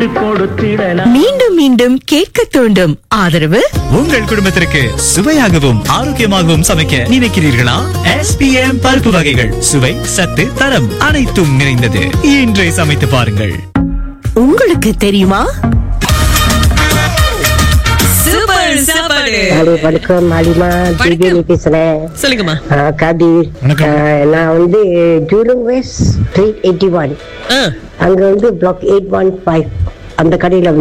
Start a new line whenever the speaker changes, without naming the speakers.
பெற்றுக் கொடுத்திடலாம்
மீண்டும் மீண்டும் கேட்க தூண்டும் ஆதரவு
உங்கள் குடும்பத்திற்கு சுவையாகவும் ஆரோக்கியமாகவும் சமைக்க நினைக்கிறீர்களா எஸ்பிஎம் பருப்பு வகைகள் சுவை சத்து தரம் அனைத்தும் நிறைந்தது இன்றே சமைத்து பாருங்கள்
உங்களுக்கு தெரியுமா சூப்பர் சாப்பாடு
ஹலோ வணக்கம் மாலிமா திவ்யானி பேசுறேன்
சொல்லுங்கம்மா
ஆ, கபீர்
வணக்கம்.
ஆ, நான் வந்து ஜூலங் வெஸ்ட் ஸ்ட்ரீட் எயிட்டி ஒன் அங்க வந்து பிளாக் எயிட் ஒன் ஃபைவ் அந்த கடையில